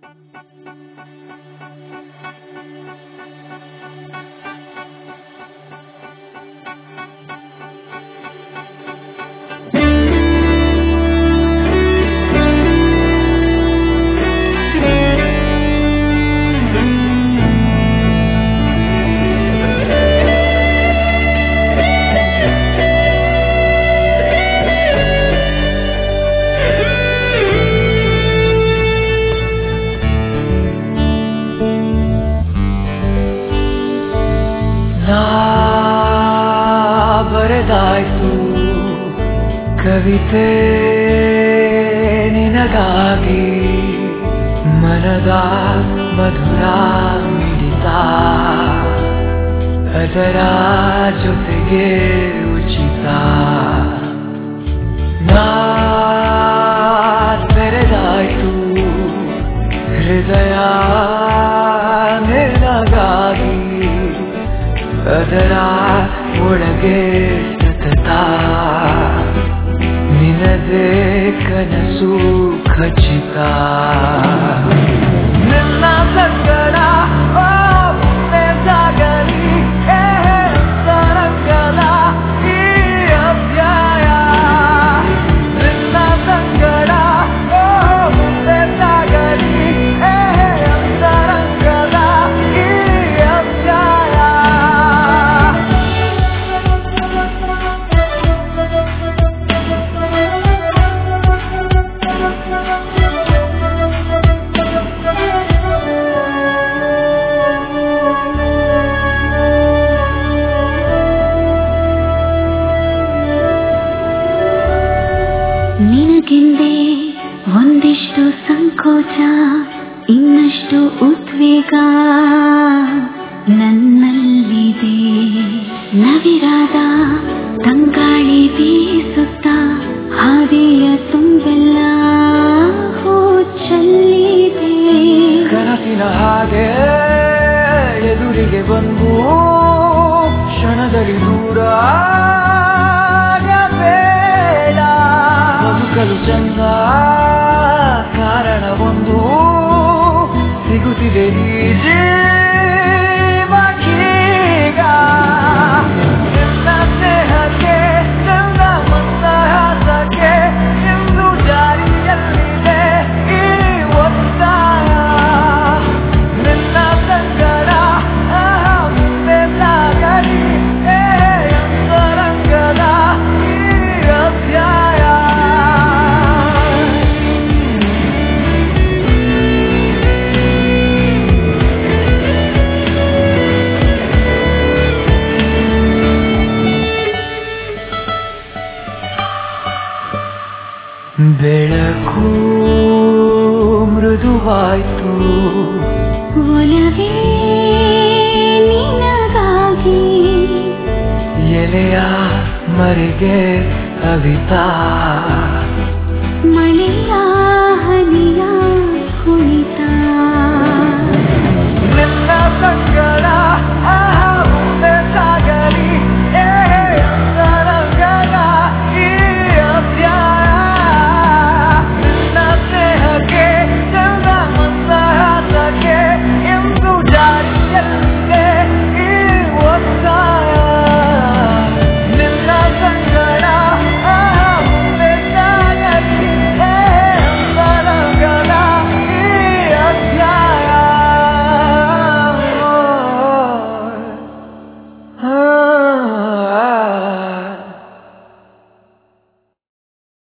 ನಾ ಬರೆದಾಯ್ತು ಕವಿತೆ ನಿನಗಾಗಿ ಮನದ ಮಧುರ ಮಿಡಿತ ಅದರ ಜೊತೆಗೆ ಉಚಿತ ನಾ ತೆರೆದಾಯ್ತು ಹೃದಯ ನಿನಗಾಗಿ ಅದರ ಒಳಗೆ ಸತತ ನಿನದೇ ಕನಸು ಖಚಿತ ನಿನ್ನ ಸಂಗಡ ಓ ಮುಂದೆ ಸಾಗಲಿ ಏ ತರಂಗದ ಈ ಅಧ್ಯಾಯ ನಿನ್ನ ಸಂಗಡ ಓ ಮುಂದೆ ಸಾಗಲಿ ಏ ತರಂಗದ ಈ ಅಧ್ಯಾಯ ನಿನಗೆಂದೇ ಒಂದಿಷ್ಟು ಸಂಕೋಚ ಇನ್ನಷ್ಟು ಉದ್ವೇಗ ನನ್ನಲ್ಲಿದೆ ನವಿರಾದ ತಂಗಾಳಿ ಬೀಸುತ್ತ ಹಾದಿಯ ತುಂಬೆಲ್ಲ ಹೂ ಚೆಲ್ಲಿದೆ ಕನಸಿನ ಹಾಗೆ ಎದುರಿಗೆ ಬಂದು ಕ್ಷಣದಲ್ಲಿ ದೂರ ಬೇಡ ಬದುಕಲು ಚಂದ ಕಾರಣವೊಂದು ಸಿಗುತ್ತಿದೆ ಈ ಜೀವಕ್ಕೀಗ ನಿನ್ನ ಸ್ನೇಹಕ್ಕೆ ನನ್ನ ಮಂದಹಾಸಕ್ಕೆ ಎಂದು ಜಾರಿಯಲ್ಲಿದೆ ಈ ಒತ್ತಾಯ ನಿನ್ನ ಸಂಗಡ ಆಹಾ, ಮುಂದೆ ಸಾಗಲಿ ಏ ಅಂತರಂಗದ ಈ ಅಧ್ಯಾಯ ಬೆಳಕು ಮೃದುವಾಯ್ತು ಒಲವೇ ನಿನಗಾಗಿ ಎಲೆಯ ಮರಿಗೆ ಅವಿತಾ